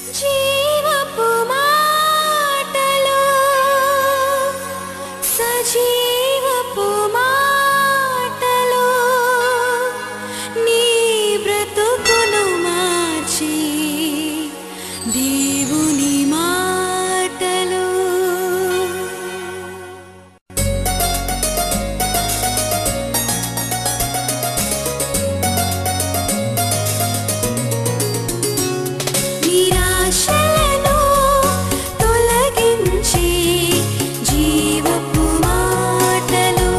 జీవపు మాటలు సజీవపు మాటలు నీ బ్రతుకును మార్చి దేవుని మాటలు నిరాశలను తొలగించి జీవపు మాటలు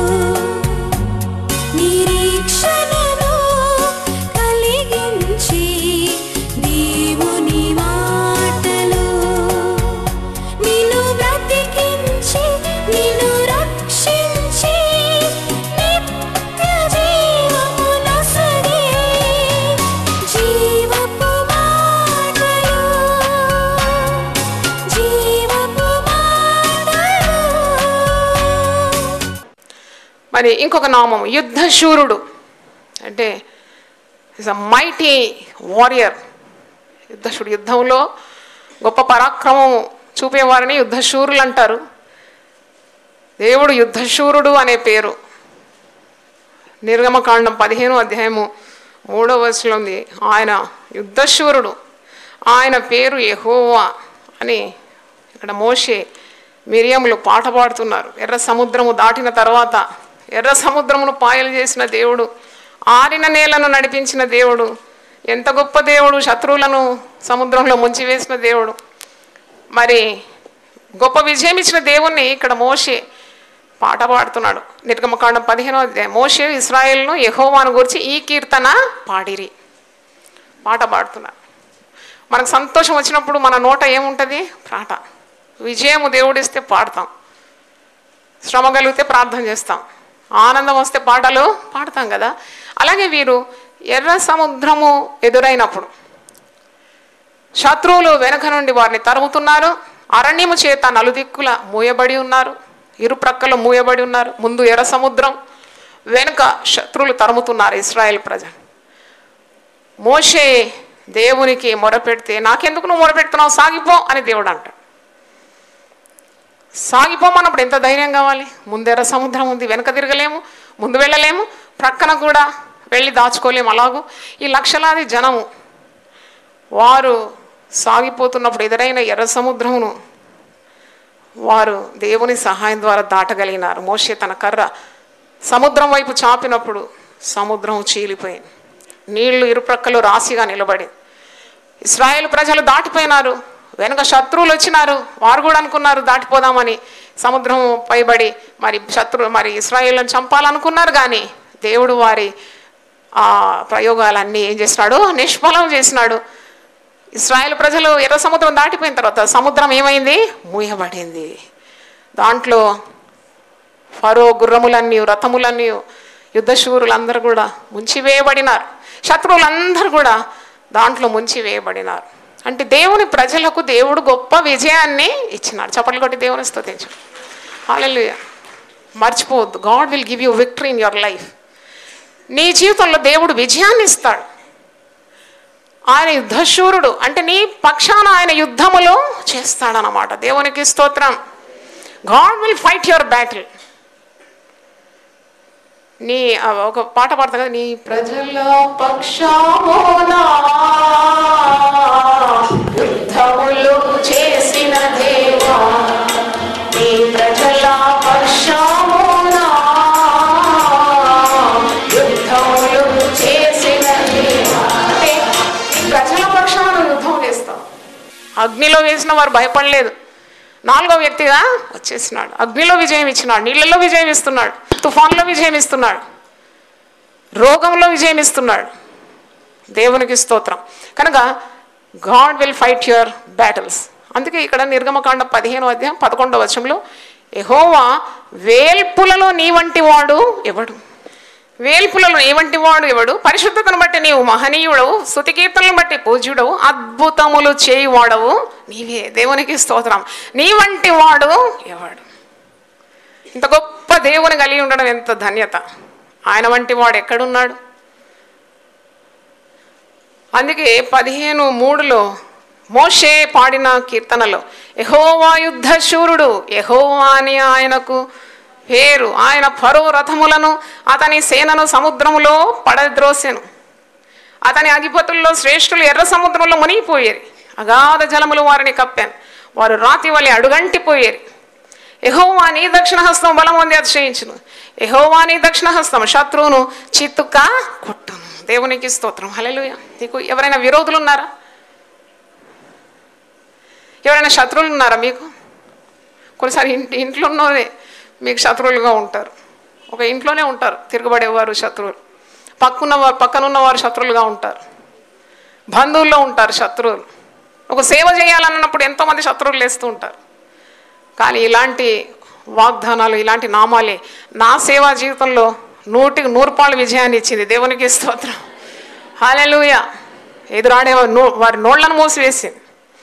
నిరీక్షణను కలిగించి దేవుని మాటలు నిన్ను బ్రతికించి నిన్ను రక్షించి నిత్య జీవమునొసగే జీవపు మాటలు జీవపు మాటలు మరి ఇంకొక నామం యుద్ధశూరుడు అంటే ఇస్ అ మైటీ వారియర్ యుద్ధశూరుడు యుద్ధంలో గొప్ప పరాక్రమం చూపేవారిని యుద్ధశూరులు అంటారు దేవుడు యుద్ధశూరుడు అనే పేరు నిర్గమకాండం పదిహేను అధ్యాయము మూడో వయసులో ఉంది ఆయన యుద్ధశూరుడు ఆయన పేరు యెహోవా అని ఇక్కడ మోషే మిరియములు పాట పాడుతున్నారు ఎర్ర సముద్రము దాటిన తర్వాత ఎర్ర సముద్రమును పాయలు చేసిన దేవుడు ఆరిన నేలను నడిపించిన దేవుడు ఎంత గొప్ప దేవుడు శత్రువులను సముద్రంలో ముంచివేసిన దేవుడు మరి గొప్ప విజయం ఇచ్చిన దేవుణ్ణి ఇక్కడ మోషే పాట పాడుతున్నాడు నిర్గమకాండం పదిహేనో అధ్యాయం మోషే ఇస్రాయేల్ను యెహోవాను గురించి ఈ కీర్తన పాడిరి పాట పాడుతున్నారు మనకు సంతోషం వచ్చినప్పుడు మన నోట ఏముంటుంది పాట విజయము దేవుడిస్తే పాడతాం శ్రమ కలిగితే ప్రార్థన చేస్తాం ఆనందం వస్తే పాటలు పాడతాం కదా అలాగే వీరు ఎర్ర సముద్రము ఎదురైనప్పుడు శత్రువులు వెనక నుండి వారిని తరుముతున్నారు అరణ్యము చేత నలుదిక్కుల మూయబడి ఉన్నారు ఇరు ప్రక్కల మూయబడి ఉన్నారు ముందు ఎర్ర సముద్రం వెనుక శత్రువులు తరుముతున్నారు ఇస్రాయేల్ ప్రజలు మోషే దేవునికి మొరపెడితే నాకెందుకు నువ్వు మొరపెడుతున్నావు సాగిపో అని దేవుడు అంటాడు సాగిపోమన్నప్పుడు ఎంత ధైర్యం కావాలి ముందెర సముద్రం ఉంది వెనక తిరగలేము ముందు వెళ్ళలేము ప్రక్కన కూడా వెళ్ళి దాచుకోలేము అలాగూ ఈ లక్షలాది జనము వారు సాగిపోతున్నప్పుడు ఎదురైన ఎర్ర సముద్రమును వారు దేవుని సహాయం ద్వారా దాటగలిగినారు మోషే తన కర్ర సముద్రం వైపు చాపినప్పుడు సముద్రం చీలిపోయింది నీళ్లు ఇరుప్రక్కలు రాశిగా నిలబడి ఇస్రాయేల్ ప్రజలు దాటిపోయినారు వెనక శత్రువులు వచ్చినారు వారు కూడా అనుకున్నారు దాటిపోదామని సముద్రం పైబడి మరి శత్రు మరి ఇస్రాయేళ్లను చంపాలనుకున్నారు కానీ దేవుడు వారి ఆ ప్రయోగాలన్నీ ఏం చేసినాడు నిష్ఫలం చేసినాడు ఇస్రాయేల్ ప్రజలు ఎర్ర సముద్రం దాటిపోయిన తర్వాత సముద్రం ఏమైంది మూయబడింది దాంట్లో ఫరో గుర్రములన్నీ రథములన్నీ యుద్ధశూరులందరూ కూడా ముంచివేయబడినారు శత్రువులందరూ కూడా దాంట్లో ముంచివేయబడినారు అంటే దేవుని ప్రజలకు దేవుడు గొప్ప విజయాన్ని ఇచ్చినాడు చప్పట్లు కొట్టి దేవుని స్తుతించు హాలెలూయా మర్చిపోవద్దు God will give you victory in your life నీ జీవితంలో దేవుడు విజయాన్ని ఇస్తాడు ఆయన యుద్ధశూరుడు అంటే నీ పక్షాన ఆయన యుద్ధములు చేస్తాడనమాట దేవునికి స్తోత్రం God will fight your battle నీ ఆ, ఒక పాట పాడతా కదా నీ ప్రజల పక్షమునా యుద్ధములు చేసిన దేవా నీ ప్రజల పక్షమునా యుద్ధములు చేసిన దేవా అంటే నీ ప్రజల పక్షాన యుద్ధం చేస్తావు అగ్నిలో వేసిన వారు భయపడలేదు నాలుగో వ్యక్తిగా వచ్చేసినాడు అగ్నిలో విజయం ఇచ్చినాడు నీళ్ళలో విజయం ఇస్తున్నాడు తుఫాన్లో విజయం ఇస్తున్నాడు రోగంలో విజయం ఇస్తున్నాడు దేవునికి స్తోత్రం కనుక God will fight your battles అందుకే ఇక్కడ నిర్గమకాండ పదిహేను అధ్యాయం పదకొండవ వచనంలో ఎహోవా వేల్పులలో నీ వంటి వాడు ఎవడు వేల్పులలో నీ వంటి వాడు ఎవడు పరిశుద్ధతను బట్టి నీవు మహనీయుడవు స్థుతికీర్తనను బట్టి పూజ్యుడవు అద్భుతములు చేయువాడవు నీవే దేవునికి స్తోత్రం నీ వంటి వాడు ఎవడు ఇంత గొప్ప దేవుని కలిగి ఉండడం ఎంత ధన్యత ఆయన వంటి వాడు ఎక్కడున్నాడు అందుకే పదిహేను మూడులో మోషే పాడిన కీర్తనలో యహోవా యుద్ధ శూరుడు యహోవా అని ఆయనకు పేరు ఆయన పరో రథములను అతని సేనను సముద్రములో పడద్రోసెను అతని అధిపతుల్లో శ్రేష్ఠులు ఎర్ర సముద్రంలో మునిగిపోయేది అగాధ జలములు వారిని కప్పాను వారు రాతి వలె అడుగంటిపోయేది యహోవా నీ దక్షిణ హస్తం బలం పొంది అతిశయించును యహోవా నీ దక్షిణ హస్తం శత్రువును చిత్తుక కొట్టును దేవునికి స్తోత్రం హల్లెలూయా నీకు ఎవరైనా విరోధులు ఉన్నారా ఎవరైనా శత్రువులు ఉన్నారా మీకు కొన్నిసారి ఇంటి ఇంట్లో ఉన్నోరే మీకు శత్రువులుగా ఉంటారు ఒక ఇంట్లోనే ఉంటారు తిరగబడేవారు శత్రువులు పక్కన వారు పక్కనున్న వారు శత్రువులుగా ఉంటారు బంధువుల్లో ఉంటారు శత్రువులు ఒక సేవ చేయాలన్నప్పుడు ఎంతోమంది శత్రువులు లేస్తూ ఉంటారు కానీ ఇలాంటి వాగ్దానాలు ఇలాంటి నామాలే నా సేవా జీవితంలో నూటికి నూరు పాళ్ళు విజయాన్ని ఇచ్చింది దేవునికి స్తోత్రం హాలెలూయ ఎదురాడే వారి నో వారి నోళ్లను మూసివేసింది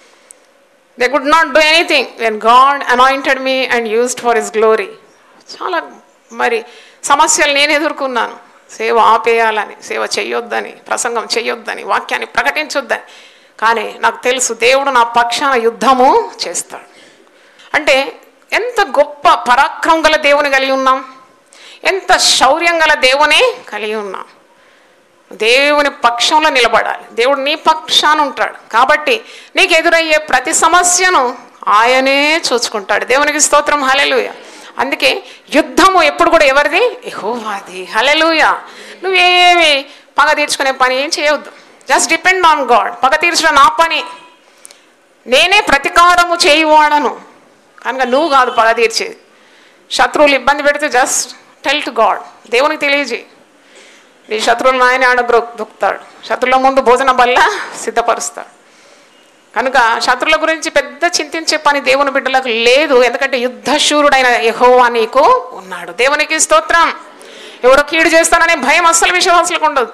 they could not do anything when God anointed me and used for his glory చాలా మరి సమస్యలు నేను ఎదుర్కొన్నాను సేవ ఆపేయాలని సేవ చెయ్యొద్దని ప్రసంగం చెయ్యొద్దని వాక్యాన్ని ప్రకటించొద్దని కానీ నాకు తెలుసు దేవుడు నా పక్షాన యుద్ధము చేస్తాడు అంటే ఎంత గొప్ప పరాక్రమం గల దేవుని కలిగి ఉన్నాం ఎంత శౌర్యం గల దేవుని కలిగి ఉన్నాం దేవుని పక్షంలో నిలబడాలి దేవుడు నీ పక్షాన ఉంటాడు కాబట్టి నీకు ఎదురయ్యే ప్రతి సమస్యను ఆయనే చూసుకుంటాడు దేవునికి స్తోత్రం హలెలుయ అందుకే యుద్ధము ఎప్పుడు కూడా ఎవరిది ఎహోవాది హలెలుయ నువ్వేమి పగ తీర్చుకునే పని ఏం చేయవద్దు జస్ట్ డిపెండ్ ఆన్ గాడ్ పగ తీర్చడం నా పని నేనే ప్రతీకారము చేయువాడను కనుక నువ్వు కాదు పగ తీర్చేది శత్రువులు ఇబ్బంది పెడితే జస్ట్ టెల్ టు గాడ్ దేవునికి తెలియజేయి నీ శత్రువులను ఆయన ఆడగ్రో దొక్కుతాడు శత్రువుల ముందు భోజన బల్ల సిద్ధపరుస్తాడు కనుక శత్రువుల గురించి పెద్ద చింతించే పని దేవుని బిడ్డలకు లేదు ఎందుకంటే యుద్ధశూరుడైన యెహోవా నీకు ఉన్నాడు దేవునికి స్తోత్రం ఎవరో కీడు చేస్తాననే భయం అస్సలు విశ్వాసులకు ఉండదు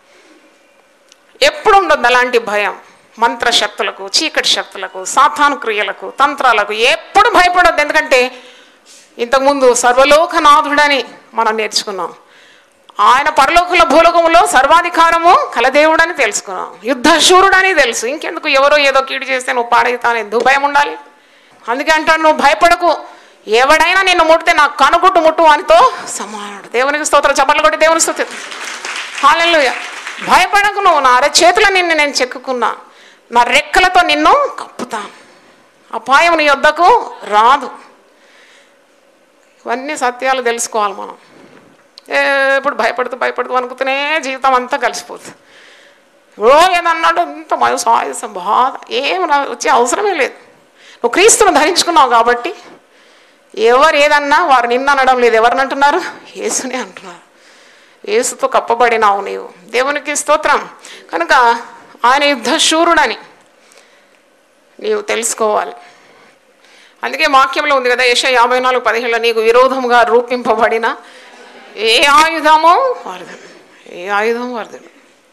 ఎప్పుడు ఉండదు అలాంటి భయం మంత్రశక్తులకు చీకటి శక్తులకు సాతాను క్రియలకు తంత్రాలకు ఎప్పుడు భయపడొద్దు ఎందుకంటే ఇంతకుముందు సర్వలోకనాథుడని మనం నేర్చుకున్నాం ఆయన పరలోకంలో భూలోకంలో సర్వాధికారము కలదేవుడని తెలుసుకున్నాం యుద్ధశూరుడని తెలుసు ఇంకెందుకు ఎవరో ఏదో కీడు చేస్తే నువ్వు పాడైతాను ఎందుకు భయం ఉండాలి అందుకే అంటాడు నువ్వు భయపడకు ఎవడైనా నిన్ను ముడితే నాకు కనుగుట్టు ముట్టు అనితో సమానుడు దేవునికి స్తోత్రం చప్పట్లు కొట్టి దేవుని స్తోత్రం హాలెల్లుయ భయపడకు నువ్వు నా అరచేతుల నిన్ను నేను చెక్కుకున్నా నా రెక్కలతో నిన్ను కప్పుతాను అపాయం నీ వద్దకు రాదు ఇవన్నీ సత్యాలు తెలుసుకోవాలి మనం ఎప్పుడు భయపడుతూ భయపడుతూ అనుకుతూనే జీవితం అంతా కలిసిపోతుంది ఓ ఏదన్నాడు ఇంత మనసు ఆయుసం బాధ ఏం రా- వచ్చే అవసరమే లేదు నువ్వు క్రీస్తును ధరించుకున్నావు కాబట్టి ఎవరు ఏదన్నా వారు నిన్న అనడం లేదు ఎవరిని అంటున్నారు యేసునే అంటున్నారు యేసుతో కప్పబడినావు నీవు దేవునికి స్తోత్రం కనుక ఆయన యుద్ధశూరుడని నీవు తెలుసుకోవాలి అందుకే వాక్యంలో ఉంది కదా యశ యాభై నాలుగు పదిహేళ్ళ నీకు విరోధముగా రూపింపబడిన ఏ ఆయుధము వారదను ఏ ఆయుధం వారదను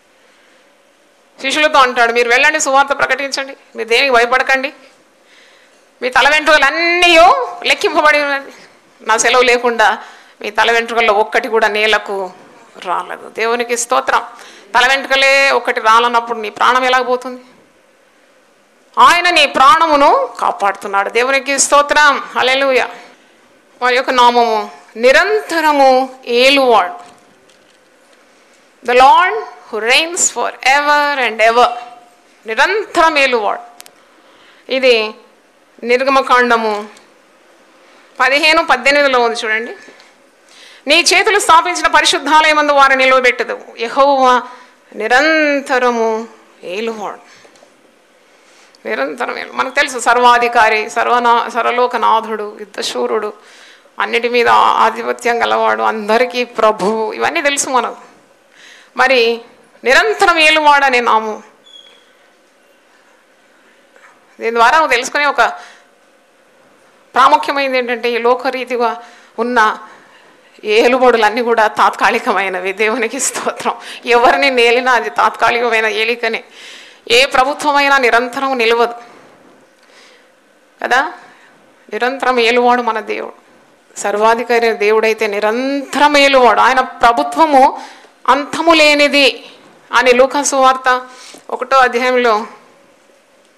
శిష్యులతో అంటాడు మీరు వెళ్ళండి సువార్త ప్రకటించండి మీరు దేనికి భయపడకండి మీ తల వెంట్రుకలు అన్నీ లెక్కింపబడి ఉన్నది నా సెలవు లేకుండా మీ తల వెంట్రుకల్లో ఒక్కటి కూడా నేలకు రాలేదు దేవునికి స్తోత్రం తల వెంట్రుకలే ఒక్కటి రాలన్నప్పుడు నీ ప్రాణం ఎలాగపోతుంది ఆయన నీ ప్రాణమును కాపాడుతున్నాడు దేవునికి స్తోత్రం హల్లెలూయ వారి యొక్క నామము నిరంతరము ఏలువాడు the Lord who reigns for ever and ever నిరంతరం ఏలువాడు ఇది నిర్గమకాండము పదిహేను పద్దెనిమిదిలో ఉంది చూడండి నీ చేతులు స్థాపించిన పరిశుద్ధాలయమందు వారు నిలవబెట్టదు యెహోవా నిరంతరము ఏలువాడు నిరంతరం ఏలు మనకు తెలుసు సర్వాధికారి సర్వనా సర్వలోకనాథుడు యుద్ధశూరుడు అన్నిటి మీద ఆధిపత్యం గలవాడు అందరికీ ప్రభువు ఇవన్నీ తెలుసు మనకు మరి నిరంతరం ఏలువాడు అనే నామం దీని ద్వారా నువ్వు తెలుసుకునే ఒక ప్రాముఖ్యమైనది ఏంటంటే ఈ లోకరీతిగా ఉన్న ఏలుబడులన్నీ కూడా తాత్కాలికమైనవి దేవునికి స్తోత్రం ఎవరిని నేలినా అది తాత్కాలికమైన ఏలికనే ఏ ప్రభుత్వమైనా నిరంతరం నిలవదు కదా నిరంతరం ఏలువాడు మన దేవుడు సర్వాధికారి దేవుడైతే నిరంతరం ఏలువాడు ఆయన ప్రభుత్వము అంతము లేనిది అని లూకాసు వార్త ఒకటో అధ్యాయంలో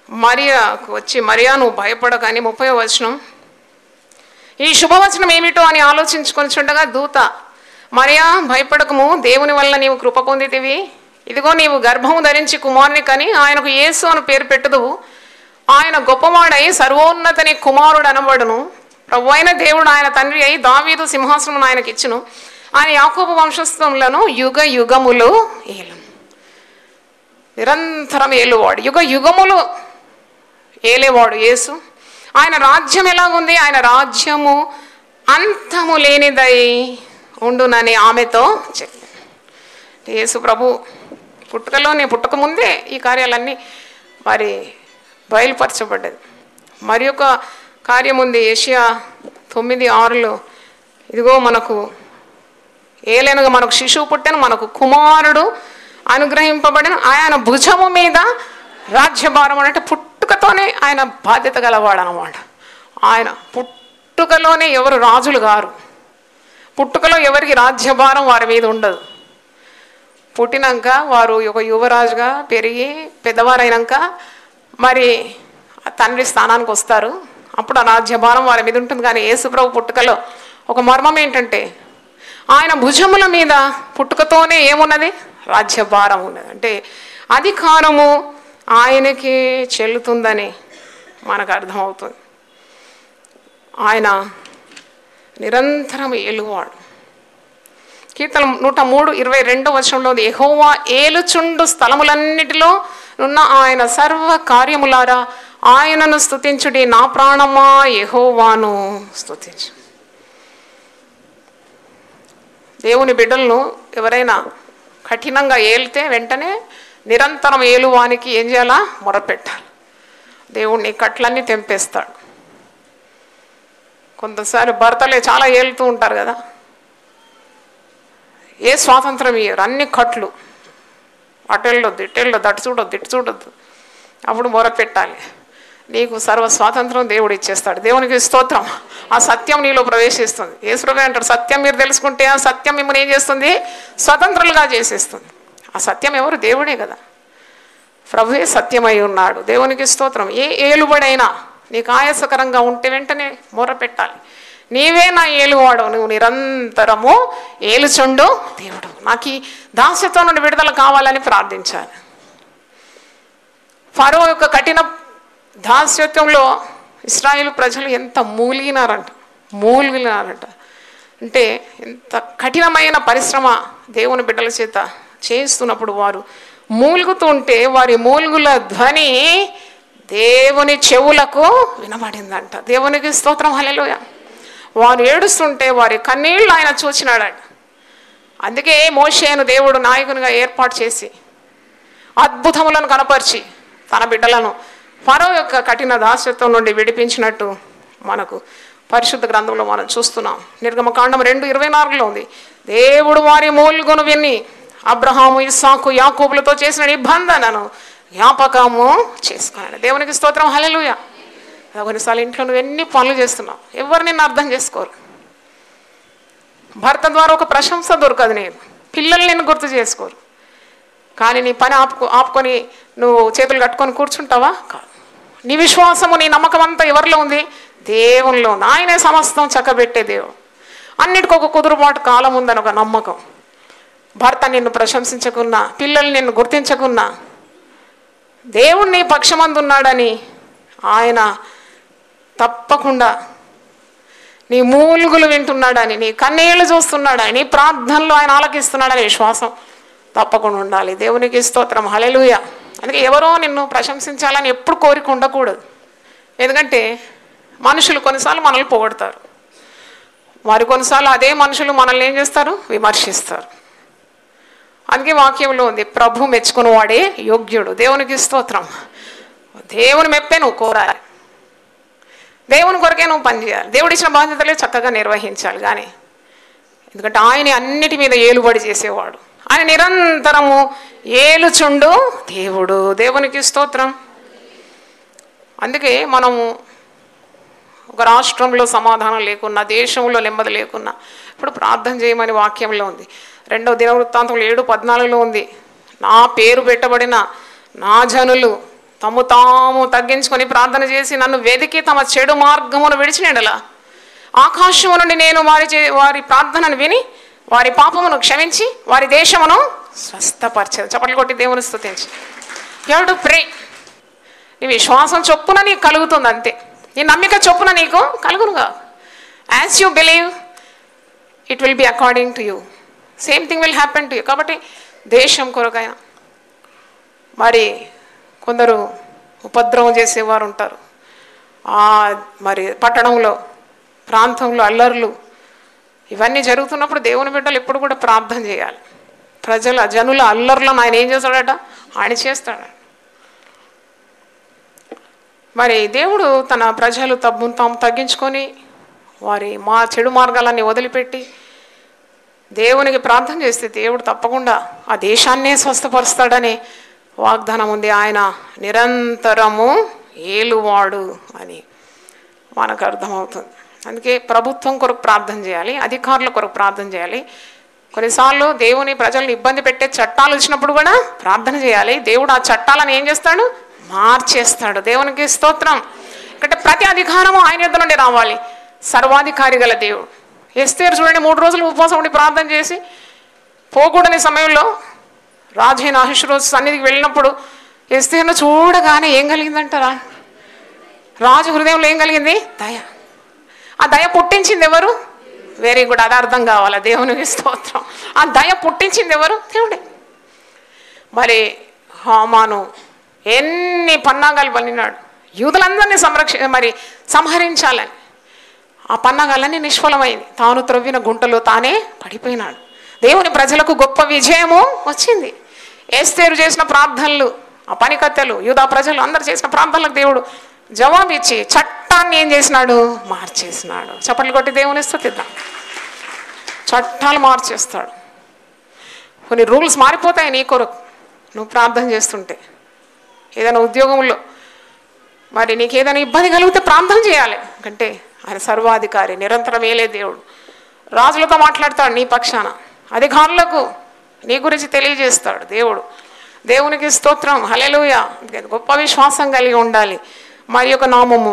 మరియాకు వచ్చి మరియా నువ్వు భయపడకని ముప్పై వచనం ఈ శుభవచనం ఏమిటో అని ఆలోచించుకొని చుండగా దూత మరియా భయపడకము దేవుని వల్ల నీవు కృప పొందితివి ఇదిగో నీవు గర్భము ధరించి కుమారుని కని ఆయనకు యేసు అని పేరు పెట్టుదువు ఆయన గొప్పవాడై సర్వోన్నతని కుమారుడు అనబడును ప్రభు అయిన దేవుడు ఆయన తండ్రి అయి దావీదు సింహాసనం ఆయనకి ఇచ్చును ఆయన యాకోబు వంశస్థములను యుగ యుగములు ఏలును నిరంతరం ఏలువాడు యుగ యుగములు ఏలేవాడు యేసు ఆయన రాజ్యం ఎలాగుంది ఆయన రాజ్యము అంతము లేనిదై ఉండునని ఆమెతో చెప్పి యేసు ప్రభు పుట్టుకలోనే పుట్టక ముందే ఈ కార్యాలన్నీ మరి బయలుపరచబడ్డది మరి ఒక కార్యం ఉంది ఏషియా తొమ్మిది ఆరులో ఇదిగో మనకు ఏలైనగా మనకు శిశువు పుట్టెను మనకు కుమారుడు అనుగ్రహింపబడిన ఆయన భుజము మీద రాజ్యభారం అంటే పుట్టుకతోనే ఆయన బాధ్యత గలవాడు అనమాట ఆయన పుట్టుకలోనే ఎవరు రాజులు గారు పుట్టుకలో ఎవరికి రాజ్యభారం వారి మీద ఉండదు పుట్టినాక వారు ఒక యువరాజుగా పెరిగి పెద్దవారైనాక మరి ఆ తండ్రి స్థానానికి వస్తారు అప్పుడు ఆ రాజ్యభారం వారి మీద ఉంటుంది కానీ యేసుప్రభు పుట్టుకలో ఒక మర్మం ఏంటంటే ఆయన భుజముల మీద పుట్టుకతోనే ఏమున్నది రాజ్యభారం ఉన్నది అంటే అధికారము ఆయనకి చెల్లుతుందని మనకు అర్థమవుతుంది ఆయన నిరంతరం ఏలువాడు కీర్తన నూట మూడు ఇరవై రెండో వర్షంలో ఎహోవా ఏలుచుండు స్థలములన్నిటిలో ఉన్న ఆయన సర్వ కార్యములారా ఆయనను స్తుతించుడి నా ప్రాణమా యెహోవాను స్తుతించు దేవుని బిడ్డలను ఎవరైనా కఠినంగా ఏలితే వెంటనే నిరంతరం ఏలువానికి ఏం చేయాలా మొరపెట్టాలి దేవుణ్ణి కట్లన్నీ తెంపేస్తాడు కొంతసారి భర్తలే చాలా ఏలుతూ ఉంటారు కదా ఏ స్వాతంత్రం ఇయ్యరు అన్ని కట్లు అటెళ్ళొద్దు ఇటెళ్ళొద్దు అటు చూడొద్దు ఇటు చూడొద్దు అప్పుడు మొరపెట్టాలి నీకు సర్వ స్వాతంత్రం దేవుడు ఇచ్చేస్తాడు దేవునికి స్తోత్రం ఆ సత్యం నీలో ప్రవేశిస్తుంది యేసుప్రభు అంటాడు సత్యం మీరు తెలుసుకుంటే ఆ సత్యం మిమ్మల్ని ఏం చేస్తుంది స్వతంత్రులుగా చేసేస్తుంది ఆ సత్యం ఎవరు దేవుడే కదా ప్రభువే సత్యమై ఉన్నాడు దేవునికి స్తోత్రం ఏ ఏలుబడైనా నీకు ఆయాసకరంగా ఉంటే వెంటనే మొర పెట్టాలి నీవే నా ఏలువాడు నువ్వు నిరంతరము ఏలుచుండు దేవుడు నాకు ఈ దాస్యతో నుండి విడుదల కావాలని ప్రార్థించాలి ఫరో యొక్క కఠిన దాస్యత్వంలో ఇస్రాయేల్ ప్రజలు ఎంత మూలిగినారంట మూలిగినారంట అంటే ఎంత కఠినమైన పరిశ్రమ దేవుని బిడ్డల చేత చేస్తున్నప్పుడు వారు మూలుగుతూ ఉంటే వారి మూలుగుల ధ్వని దేవుని చెవులకు వినబడిందంట దేవునికి స్తోత్రం హల్లెలూయ వారు ఏడుస్తుంటే వారి కన్నీళ్ళు ఆయన చూచినాడంట అందుకే మోషేను దేవుడు నాయకునిగా ఏర్పాటు చేసి అద్భుతములను కనపరిచి తన బిడ్డలను ఫరో యొక్క కఠిన దాస్యత్వం నుండి విడిపించినట్టు మనకు పరిశుద్ధ గ్రంథంలో మనం చూస్తున్నాం నిర్గమకాండం రెండు ఇరవై నాలుగులో ఉంది దేవుడు వారి మూలుగును విని అబ్రహాము ఇస్సాకు యాకూబులతో చేసిన నిబంధనను జ్ఞాపకము చేసుకున్నాడు దేవునికి స్తోత్రం హల్లెలూయా కొన్నిసార్లు ఇంట్లో నువ్వు ఎన్ని పనులు చేస్తున్నావు ఎవరు నిన్ను అర్థం చేసుకోరు భర్త ద్వారా ఒక ప్రశంస దొరకదు నేను పిల్లలు నిన్ను గుర్తు చేసుకోరు కానీ నీ పని ఆపుకో ఆపుకొని నువ్వు చేతులు కట్టుకొని కూర్చుంటావా కాదు నీ విశ్వాసము నీ నమ్మకం అంతా ఎవరిలో ఉంది దేవునిలో ఉంది ఆయనే సమస్తం చక్కబెట్టే దేవుడు అన్నిటికీ ఒక కుదురుబాటు కాలం ఉందని ఒక నమ్మకం భర్త నిన్ను ప్రశంసించకున్నా పిల్లలు నిన్ను గుర్తించకున్నా దేవుడు నీ పక్షమందున్నాడని ఆయన తప్పకుండా నీ మూలుగులు వింటున్నాడని నీ కన్నీళ్లు చూస్తున్నాడని నీ ప్రార్థనలు ఆయన ఆలకిస్తున్నాడని విశ్వాసం తప్పకుండా ఉండాలి దేవునికి స్తోత్రం హలెలుయ అందుకే ఎవరో నిన్ను ప్రశంసించాలని ఎప్పుడు కోరిక ఉండకూడదు ఎందుకంటే మనుషులు కొన్నిసార్లు మనల్ని పొగడతారు మరి కొన్నిసార్లు అదే మనుషులు మనల్ని ఏం చేస్తారు విమర్శిస్తారు అందుకే వాక్యంలో ఉంది ప్రభు మెచ్చుకుని వాడే యోగ్యుడు దేవునికి స్తోత్రం దేవుని మెప్పే నువ్వు కోరాలి దేవుని కొరకే నువ్వు పనిచేయాలి దేవుడు ఇచ్చిన బాధ్యతలే చక్కగా నిర్వహించాలి కానీ ఎందుకంటే ఆయన అన్నిటి మీద ఏలుబడి చేసేవాడు ఆయన నిరంతరము ఏలుచుండు దేవుడు దేవునికి స్తోత్రం అందుకే మనము ఒక రాష్ట్రంలో సమాధానం లేకున్నా దేశంలో నెమ్మది లేకున్నా ఇప్పుడు ప్రార్థన చేయమని వాక్యంలో ఉంది రెండవ దినవృత్తాంతంలో ఏడు పద్నాలుగులో ఉంది నా పేరు పెట్టబడిన నా జనులు తమ్ము తాము తగ్గించుకొని ప్రార్థన చేసి నన్ను వెదికి తమ చెడు మార్గమును విడిచినడలా ఆకాశము నుండి నేను వారి చే- వారి ప్రార్థనను విని వారి పాపమును క్షమించి వారి దేశమును స్వస్థపరిచేది చప్పట్లు కొట్టి దేవుని స్తుతించి యూ టు ప్రే నీ విశ్వాసం చొప్పున నీకు కలుగుతుంది అంతే నీ నమ్మిక చొప్పున నీకు కలుగునుగా as you believe it will be according to you same thing will happen to you కాబట్టి దేశం కొరకైనా మరి కొందరు ఉపద్రవం చేసేవారు ఉంటారు ఆ మరి పట్టణంలో ప్రాంతంలో అల్లర్లు ఇవన్నీ జరుగుతున్నప్పుడు దేవుని బిడ్డలు ఎప్పుడు కూడా ప్రార్థన చేయాలి ప్రజల జనుల అల్లర్లను ఆయన ఏం చేస్తాడట ఆయన చేస్తాడు మరి దేవుడు తన ప్రజలు తప్పును తాము తగ్గించుకొని వారి మా చెడు మార్గాలన్నీ వదిలిపెట్టి దేవునికి ప్రార్థన చేస్తే దేవుడు తప్పకుండా ఆ దేశాన్నే స్వస్థపరుస్తాడని వాగ్దానం ఉంది ఆయన నిరంతరము ఏలువాడు అని మనకు అర్థమవుతుంది అందుకే ప్రభుత్వం కొరకు ప్రార్థన చేయాలి అధికారుల కొరకు ప్రార్థన చేయాలి కొన్నిసార్లు దేవుని ప్రజల్ని ఇబ్బంది పెట్టే చట్టాలు వచ్చినప్పుడు కూడా ప్రార్థన చేయాలి దేవుడు ఆ చట్టాలను ఏం చేస్తాడు మార్చేస్తాడు దేవునికి స్తోత్రం అంటే ప్రతి అధికారము ఆయన యుద్ధ నుండి రావాలి సర్వాధికారి గల దేవుడు ఎస్తేరు చూడండి మూడు రోజులు ఉపవాసం ఉండి ప్రార్థన చేసి పోకూడని సమయంలో రాజైన అహశ్రోజు సన్నిధికి వెళ్ళినప్పుడు ఎస్తేరును చూడగానే ఏం కలిగిందంటారా రాజు హృదయంలో ఏం కలిగింది దయ ఆ దయ పుట్టించింది ఎవరు వెరీ గుడ్ అది అర్థం కావాలా దేవునికి స్తోత్రం ఆ దయ పుట్టించింది ఎవరు దేవుడే మరి హామాను ఎన్ని పన్నాగాలు పన్నినాడు యూదులందరినీ సంరక్ష మరి సంహరించాలని ఆ పన్నాగాలన్నీ నిష్ఫలమైంది తాను త్రవ్విన గుంటలో తానే పడిపోయినాడు దేవుని ప్రజలకు గొప్ప విజయము వచ్చింది ఏస్తేరు చేసిన ప్రార్థనలు ఆ పనికత్తెలు యూదా ప్రజలు అందరు చేసిన ప్రార్థనలకు దేవుడు జవాబు ఇచ్చి చట్టాన్ని ఏం చేసినాడు మార్చేసినాడు చప్పట్లు కొట్టి దేవుని స్థుతిద్దాం చట్టాలు మార్చేస్తాడు కొన్ని రూల్స్ మారిపోతాయి నీ కొరకు నువ్వు ప్రార్థన చేస్తుంటే ఏదైనా ఉద్యోగంలో మరి నీకు ఏదైనా ఇబ్బంది కలిగితే ప్రార్థన చేయాలి అంటే ఆయన సర్వాధికారి నిరంతరం ఏలే దేవుడు రాజులతో మాట్లాడతాడు నీ పక్షాన అధికారులకు నీ గురించి తెలియజేస్తాడు దేవుడు దేవునికి స్తోత్రం హలెలుయ గొప్ప విశ్వాసం కలిగి ఉండాలి మరి యొక్క నామము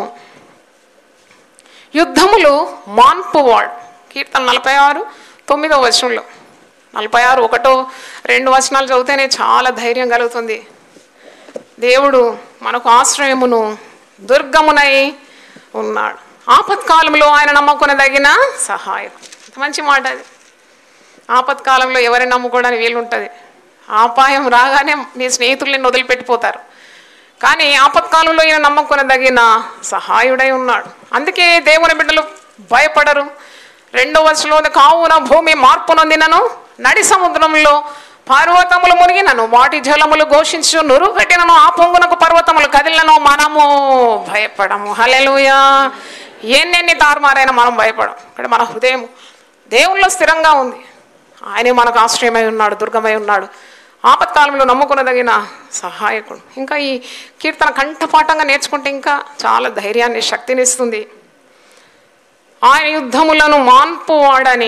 యుద్ధములు మాన్పువాడు కీర్తన నలభై ఆరు తొమ్మిదో వచనంలో నలభై ఆరు ఒకటో రెండు వచనాలు చదివితేనే చాలా ధైర్యం కలుగుతుంది దేవుడు మనకు ఆశ్రయమును దుర్గమునై ఉన్నాడు ఆపత్కాలంలో ఆయన నమ్ముకునదగిన సహాయం ఎంత మంచి మాట అది ఆపత్కాలంలో ఎవరిని నమ్ముకోవడానికి వీలుంటుంది ఆపాయం రాగానే నీ స్నేహితులు నిన్ను వదిలిపెట్టిపోతారు కానీ ఆపత్కాలంలో ఈయన నమ్మకొనదగిన సహాయుడై ఉన్నాడు అందుకే దేవుని బిడ్డలు భయపడరు రెండో వచనంలో ఉంది, కావున భూమి మార్పు నొందినను నడి సముద్రంలో పర్వతములు మునిగినను వాటి జలములు ఘోషించు నురు పెట్టినను ఆ పొంగునకు పర్వతములు కదిలినను మనము భయపడము హలెలుయా ఎన్నెన్ని తారుమారైనా మనం భయపడం ఇక్కడ మన హృదయం దేవుల్లో స్థిరంగా ఉంది ఆయనే మనకు ఆశ్రయమై ఉన్నాడు దుర్గమై ఉన్నాడు ఆపత్కాలంలో నమ్ముకునదగిన సహాయకుడు ఇంకా ఈ కీర్తన కంఠపాఠంగా నేర్చుకుంటే ఇంకా చాలా ధైర్యాన్ని శక్తినిస్తుంది ఆయన యుద్ధములను మాన్పువాడని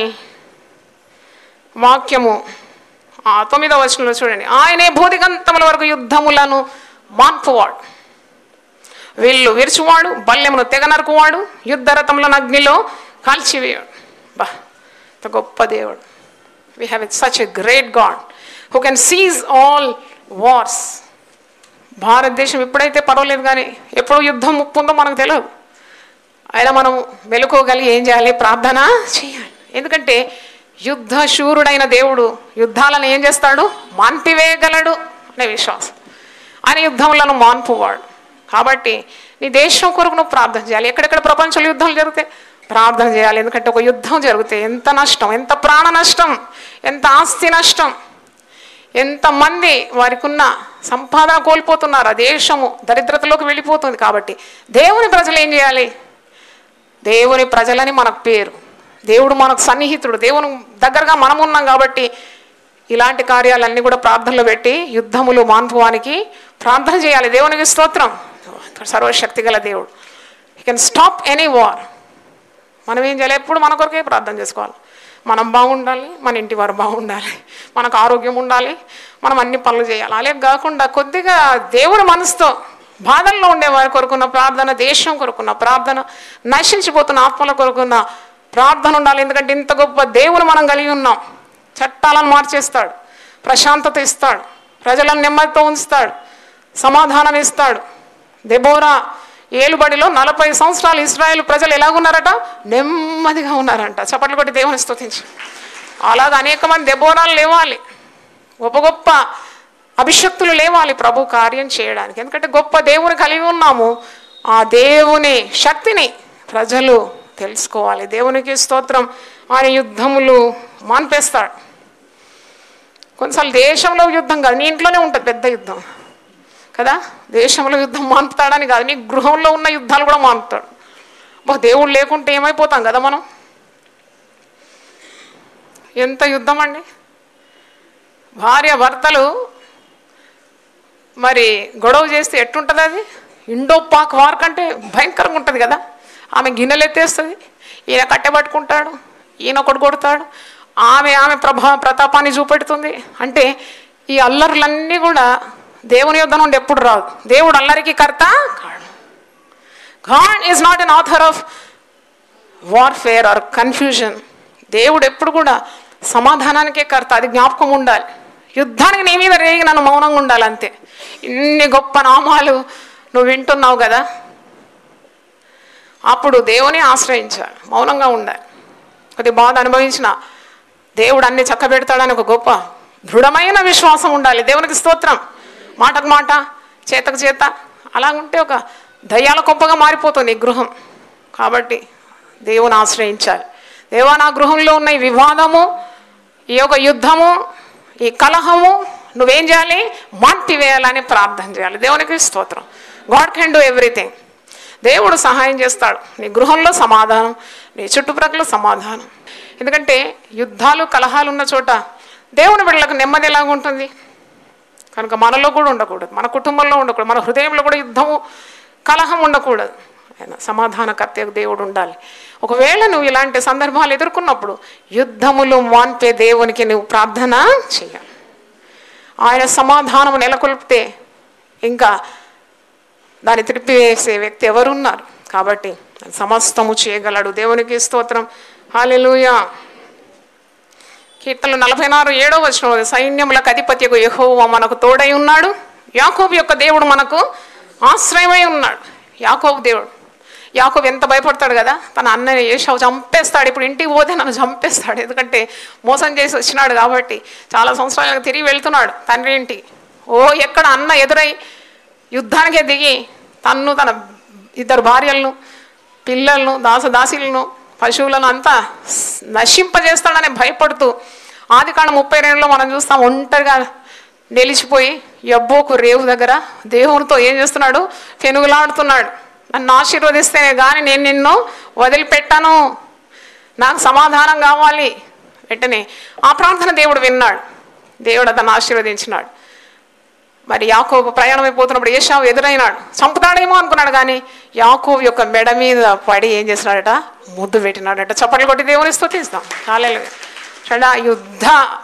వాక్యము ఆ తొమ్మిదవ వచనంలో చూడండి ఆయనే భూదిగంతముల వరకు యుద్ధములను మాన్పువాడు విల్లు విరుచువాడు బల్లెమును తెగ నరుకువాడు యుద్ధరథములను అగ్నిలో కాల్చివేయాడు బా ఇంత గొప్ప దేవుడు we have it such a great God who can cease all wars భారతదేశం ఎప్పుడైతే పర్వాలేదు కానీ ఎప్పుడు యుద్ధం ముప్పు ఉందో మనకు తెలియదు అయినా మనం మెలుకోగలిగి ఏం చేయాలి ప్రార్థన చేయాలి ఎందుకంటే యుద్ధ శూరుడైన దేవుడు యుద్ధాలను ఏం చేస్తాడు మాన్పివేయగలడు అనే విశ్వాసం ఆయన యుద్ధములను మాన్పువాడు కాబట్టి నీ దేశం కొరకు నువ్వు ప్రార్థన చేయాలి ఎక్కడెక్కడ ప్రపంచంలో యుద్ధాలు జరుగుతాయి ప్రార్థన చేయాలి ఎందుకంటే ఒక యుద్ధం జరిగితే ఎంత నష్టం ఎంత ప్రాణ నష్టం ఎంత ఆస్తి నష్టం ఎంతమంది వారికి ఉన్న సంపాదన కోల్పోతున్నారు ఆ దేశము దరిద్రతలోకి వెళ్ళిపోతుంది కాబట్టి దేవుని ప్రజలు ఏం చేయాలి దేవుని ప్రజలని మనకు పేరు దేవుడు మనకు సన్నిహితుడు దేవుని దగ్గరగా మనం ఉన్నాం కాబట్టి ఇలాంటి కార్యాలన్నీ కూడా ప్రార్థనలో పెట్టి యుద్ధములు మాన్పువానికి ప్రార్థన చేయాలి దేవునికి స్తోత్రం సర్వశక్తి గల దేవుడు you can stop any war మనం ఏం చేయాలి ఎప్పుడు మన కొరకే ప్రార్థన చేసుకోవాలి మనం బాగుండాలి మన ఇంటి వారు బాగుండాలి మనకు ఆరోగ్యం ఉండాలి మనం అన్ని పనులు చేయాలి అలాగే కాకుండా కొద్దిగా దేవుని మనసుతో బాధల్లో ఉండే వారి కొరకున్న ప్రార్థన దేశం కొరకున్న ప్రార్థన నశించిపోతున్న ఆత్మల కొరకున్న ప్రార్థన ఉండాలి ఎందుకంటే ఇంత గొప్ప దేవుని మనం కలిగి ఉన్నాం చట్టాలను మార్చేస్తాడు ప్రశాంతత ఇస్తాడు ప్రజలను నెమ్మదితో ఉంచుతాడు సమాధానం ఇస్తాడు దెబోరా ఏలుబడిలో నలభై సంవత్సరాలు ఇస్రాయేల్ ప్రజలు ఎలాగున్నారట నెమ్మదిగా ఉన్నారంట చప్పట్లు కొట్టి దేవుని స్తుతించి అలాగ అనేక మంది దెబోరాలు లేవాలి గొప్ప గొప్ప అభిషక్తులు లేవాలి ప్రభు కార్యం చేయడానికి ఎందుకంటే గొప్ప దేవుని కలిగి ఉన్నాము ఆ దేవుని శక్తిని ప్రజలు తెలుసుకోవాలి దేవునికి స్తోత్రం ఆయన యుద్ధములు మాన్పేస్తాడు కొన్నిసార్లు దేశంలో యుద్ధం కాదు నీ ఇంట్లోనే ఉంటుంది పెద్ద యుద్ధం కదా దేశంలో యుద్ధం మాన్పుతాడని కాదు నీ గృహంలో ఉన్న యుద్ధాలు కూడా మాన్పుతాడు మాకు దేవుడు లేకుంటే ఏమైపోతాం కదా మనం ఎంత యుద్ధం అండి భార్య భర్తలు మరి గొడవ చేస్తే ఎట్టుంటుంది అది ఇండో పాక్ వార్ కంటే భయంకరంగా ఉంటుంది కదా ఆమె గిన్నెలు ఎత్తేస్తుంది ఈయన కట్టెబట్టుకుంటాడు ఈయన ఒకటి కొడతాడు ఆమె ఆమె ప్రభా ప్రతాపాన్ని చూపెడుతుంది అంటే ఈ అల్లర్లన్నీ కూడా దేవుని యుద్ధం నుండి ఎప్పుడు రాదు దేవుడు అల్లరికి కర్త కాడు God is not an author of warfare or confusion దేవుడు ఎప్పుడు కూడా సమాధానానికే కర్త అది జ్ఞాపకం ఉండాలి యుద్ధానికి నీ మీద రేగి నన్ను మౌనంగా ఉండాలి అంతే ఇన్ని గొప్ప నామాలు నువ్వు వింటున్నావు కదా అప్పుడు దేవుని ఆశ్రయించాలి మౌనంగా ఉండాలి కొద్ది బాధ అనుభవించిన దేవుడు అన్ని చక్కబెడతాడని ఒక గొప్ప దృఢమైన విశ్వాసం ఉండాలి దేవునికి స్తోత్రం మాటకు మాట చేతకు చేత అలాగుంటే ఒక దయ్యాల కొంపగా మారిపోతుంది ఈ గృహం కాబట్టి దేవుని ఆశ్రయించాలి దేవా నా గృహంలో ఉన్న ఈ వివాదము ఈ యొక్క యుద్ధము ఈ కలహము నువ్వేం చేయాలి మాన్పివేయాలని ప్రార్థన చేయాలి దేవునికి స్తోత్రం గాడ్ కెన్ డూ ఎవ్రీథింగ్ దేవుడు సహాయం చేస్తాడు నీ గృహంలో సమాధానం నీ చుట్టుప్రక్కల సమాధానం ఎందుకంటే యుద్ధాలు కలహాలు ఉన్న చోట దేవుని బిడ్డలకు నెమ్మది ఎలాగ ఉంటుంది కనుక మనలో కూడా ఉండకూడదు మన కుటుంబంలో ఉండకూడదు మన హృదయంలో కూడా యుద్ధము కలహం ఉండకూడదు ఆయన సమాధానకర్త దేవుడు ఉండాలి ఒకవేళ నువ్వు ఇలాంటి సందర్భాలు ఎదుర్కొన్నప్పుడు యుద్ధములు మాన్పే దేవునికి నువ్వు ప్రార్థన చేయాలి ఆయన సమాధానం నెలకొల్పితే ఇంకా దాన్ని త్రిప్పివేసే వ్యక్తి ఎవరున్నారు కాబట్టి సమస్తము చేయగలడు దేవునికి స్తోత్రం హాలెలూయా కీర్తనలు నలభై నాలుగు ఏడో వచ్చిన సైన్యములకు అధిపత్యకు యెహోవా మనకు తోడై ఉన్నాడు యాకోబు యొక్క దేవుడు మనకు ఆశ్రయమై ఉన్నాడు యాకోబు దేవుడు యాకోబు ఎంత భయపడతాడు కదా తన అన్నయ్య ఏషావు చంపేస్తాడు ఇప్పుడు ఇంటికి పోతే నన్ను చంపేస్తాడు ఎందుకంటే మోసం చేసి వచ్చినాడు కాబట్టి చాలా సంవత్సరాలకు తిరిగి వెళ్తున్నాడు తండ్రి ఇంటికి ఓ ఎక్కడ అన్న ఎదురై యుద్ధానికే దిగి తన్ను తన ఇద్దరు భార్యలను పిల్లలను దాసదాసీలను పశువులను అంతా నశింపజేస్తాడని భయపడుతూ ఆదికాండ ముప్పై రెండులో మనం చూస్తాం ఒంటరిగా నిలిచిపోయి ఎబ్బోకు రేవు దగ్గర దేవునితో ఏం చేస్తున్నాడు పెనుగులాడుతున్నాడు నన్ను ఆశీర్వదిస్తేనే కానీ నేను నిన్ను వదిలిపెట్టాను నాకు సమాధానం కావాలి వెంటనే ఆ ప్రార్థన దేవుడు విన్నాడు దేవుడు అతను ఆశీర్వదించినాడు మరి యాకోబు ప్రయాణం అయిపోతున్నప్పుడు ఏషావు ఎదురైనాడు చంపుతాడేమో అనుకున్నాడు కానీ యాకోబు యొక్క మెడ మీద పడి ఏం చేసినాడట ముద్దు పెట్టినాడట చప్పట్లు కొట్టి దేవుని స్తుతిస్తాం కాలేదు చూడ యుద్ధ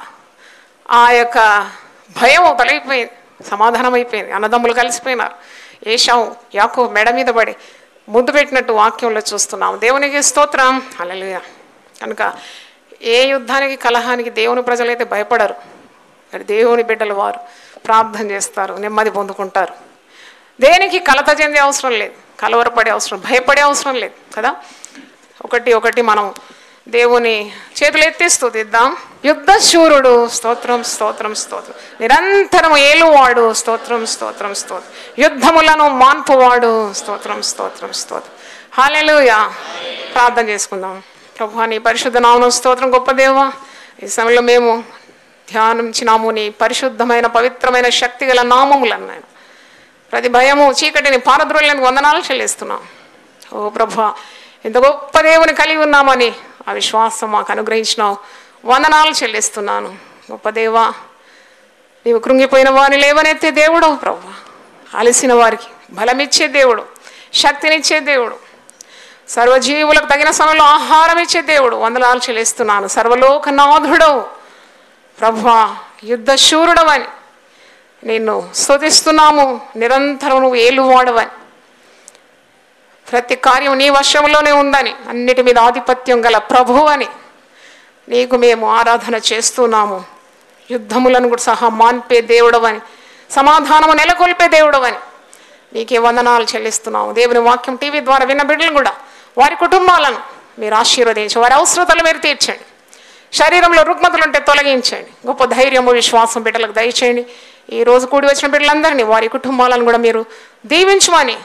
ఆ యొక్క భయం తొలగిపోయింది సమాధానం అయిపోయింది అన్నదమ్ములు కలిసిపోయినారు ఏషావు యాకోబు మెడ మీద పడి ముద్దు పెట్టినట్టు వాక్యంలో చూస్తున్నాం దేవునికి స్తోత్రం అలలుగా కనుక ఏ యుద్ధానికి కలహానికి దేవుని ప్రజలైతే భయపడరు మరి దేవుని బిడ్డలు వారు ప్రార్థన చేస్తారు నెమ్మది పొందుకుంటారు దేనికి కలత చెందే అవసరం లేదు కలవరపడే అవసరం భయపడే అవసరం లేదు కదా ఒకటి ఒకటి మనం దేవుని చేతులు ఎత్తి స్తుతిద్దాం యుద్ధ శూరుడు స్తోత్రం స్తోత్రం స్తోత్రం నిరంతరం ఏలువాడు స్తోత్రం స్తోత్రం స్తోత్రం యుద్ధములను మాన్పువాడు స్తోత్రం స్తోత్రం స్తోత్రం హాలెలూయా ప్రార్థన చేసుకుందాం ప్రభు నీ పరిశుద్ధ నామం స్తోత్రం గొప్ప దేవా ఈ సమయంలో మేము ధ్యానించినాము నీ పరిశుద్ధమైన పవిత్రమైన శక్తి గల నామములన్నాను ప్రతి భయము చీకటిని పారద్రోళ్ళని వందనాలు చెల్లిస్తున్నాం ఓ ప్రభా ఎంత గొప్ప దేవుని కలిగి ఉన్నామని ఆ విశ్వాసం మాకు అనుగ్రహించినావు వందనాలు చెల్లిస్తున్నాను గొప్ప దేవా నీవు కృంగిపోయిన వారిని లేవనెత్తే దేవుడు ప్రభు అలసిన వారికి బలమిచ్చే దేవుడు శక్తినిచ్చే దేవుడు సర్వజీవులకు తగిన సమయంలో ఆహారం ఇచ్చే దేవుడు వందనాలు చెల్లిస్తున్నాను సర్వలోకనాథుడవు ప్రభా యుద్ధ శూరుడవని నిన్ను స్తుతిస్తున్నాము నిరంతరం నువ్వు ఏలువాడవని ప్రతి కార్యం నీ వశంలోనే ఉందని అన్నిటి మీద ఆధిపత్యం గల ప్రభు అని నీకు మేము ఆరాధన చేస్తున్నాము యుద్ధములను కూడా సహా మాన్పే దేవుడవని సమాధానము నెలకొల్పే దేవుడవని నీకే వందనాలు చెల్లిస్తున్నాము దేవుని వాక్యం టీవీ ద్వారా విన్న బిడ్డలు కూడా వారి కుటుంబాలను మీరు ఆశీర్వదించి వారి అవసరతలు మీరు తీర్చండి శరీరంలో రుగ్మతలు ఉంటే తొలగించండి గొప్ప ధైర్యము విశ్వాసం బిడ్డలకు దయచేయండి ఈ రోజు కూడి వచ్చిన బిడ్డలందరినీ వారి కుటుంబాలను కూడా మీరు దీవించమని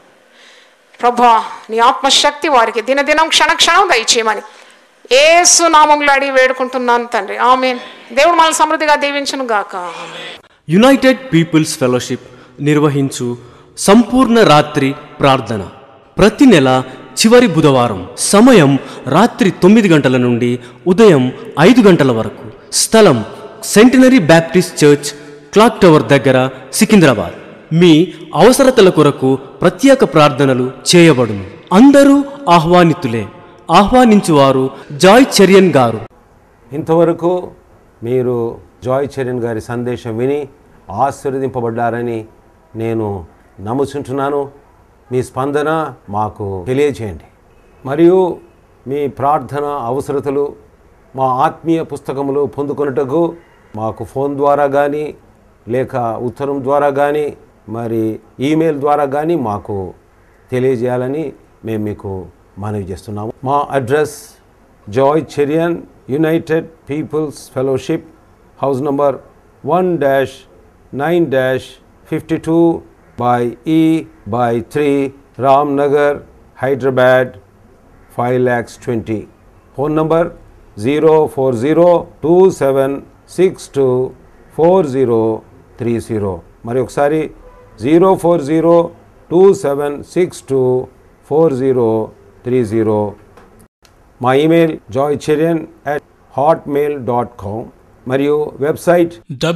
ప్రభా నీ ఆత్మశక్తి వారికి దినదినం క్షణక్షణం దయచేయమని ఏసు నామంలో అడిగి వేడుకుంటున్నాను తండ్రి ఆమెన్ దేవుడు మనల్ని సమృద్ధిగా దీవించును గాక యునైటెడ్ పీపుల్స్ ఫెలోషిప్ నిర్వహించు సంపూర్ణ రాత్రి ప్రార్థన ప్రతి నెల చివరి బుధవారం సమయం రాత్రి తొమ్మిది గంటల నుండి ఉదయం ఐదు గంటల వరకు స్థలం centenary Baptist church clock tower దగ్గర సికింద్రాబాద్ మీ అవసరతల కొరకు ప్రత్యేక ప్రార్థనలు చేయబడును అందరూ ఆహ్వానితులే ఆహ్వానించువారు జాయ్ చెరియన్ గారు ఇంతవరకు మీరు జాయ్ చరణ్ గారి సందేశం విని ఆశీర్వదింపబడ్డారని నేను నమ్ముచుంటున్నాను మీ స్పందన మాకు తెలియచేయండి మరియు మీ ప్రార్థన అవసరతలు మా ఆత్మీయ పుస్తకములు పొందుకొనుటకు మాకు ఫోన్ ద్వారా కానీ లేక ఉత్తరం ద్వారా కానీ మరి ఈమెయిల్ ద్వారా కానీ మాకు తెలియజేయాలని మేము మీకు మనవి చేస్తున్నాము మా address Joy Cherian united people's fellowship house number one dash nine dash fifty two by E by three Ram Nagar Hyderabad five lakhs twenty phone number zero four zero two seven six two four zero three zero మరి ఒకసారి zero four zero two seven six two four zero three zero మా email Joy Cherian at Hotmail dot com మరియు website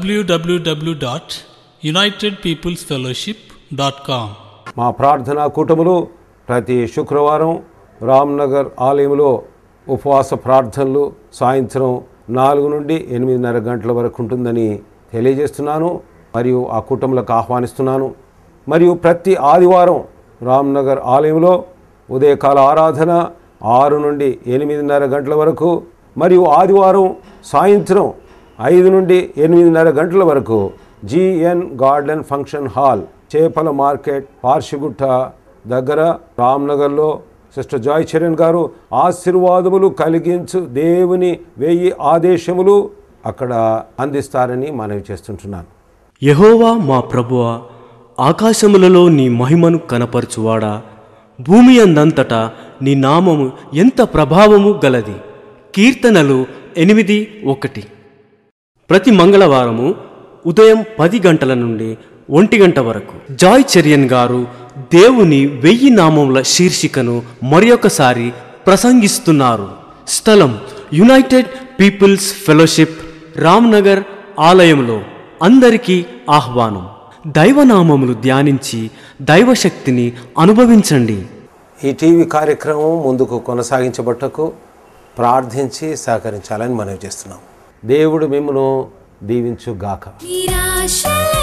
www.unitedpeoplesfellowship.com మా ప్రార్థనా కూటములు ప్రతి శుక్రవారం రామ్నగర్ ఆలయంలో ఉపవాస ప్రార్థనలు సాయంత్రం నాలుగు నుండి ఎనిమిదిన్నర గంటల వరకు ఉంటుందని తెలియజేస్తున్నాను మరియు ఆ కూటములకు ఆహ్వానిస్తున్నాను మరియు ప్రతి ఆదివారం రామ్నగర్ ఆలయంలో ఉదయకాల ఆరాధన ఆరు నుండి ఎనిమిదిన్నర గంటల వరకు మరియు ఆదివారం సాయంత్రం ఐదు నుండి ఎనిమిదిన్నర గంటల వరకు జిఎన్ గార్డెన్ ఫంక్షన్ హాల్ చేపల మార్కెట్ పార్షిగుట్ట దగ్గర రామ్నగర్లో సిస్టర్ జాయ్ చరణ్ గారు ఆశీర్వాదములు కలిగించు దేవుని వెయ్యి ఆదేశములు అక్కడ అందిస్తారని మనవి చేస్తుంటున్నాను యహోవా మా ప్రభువా ఆకాశములలో నీ మహిమను కనపరచువాడా భూమి అందంతటా నీ నామము ఎంత ప్రభావము గలది కీర్తనలు ఎనిమిది ఒకటి ప్రతి మంగళవారము ఉదయం పది గంటల నుండి ఒంటి గంట వరకు జాయ్ చెరియన్ గారు దేవుని వెయ్యి నామముల శీర్షికను మరొకసారి ప్రసంగిస్తున్నారు స్థలం యునైటెడ్ పీపుల్స్ ఫెలోషిప్ రామ్నగర్ ఆలయంలో అందరికీ ఆహ్వానం దైవనామములు ధ్యానించి దైవశక్తిని అనుభవించండి ఈ టీవీ కార్యక్రమం ముందుకు కొనసాగించబట్టకు ప్రార్థించి సహకరించాలని మనవి చేస్తున్నాం దేవుడు మిమ్మను దీవించుగాక నిరాశలే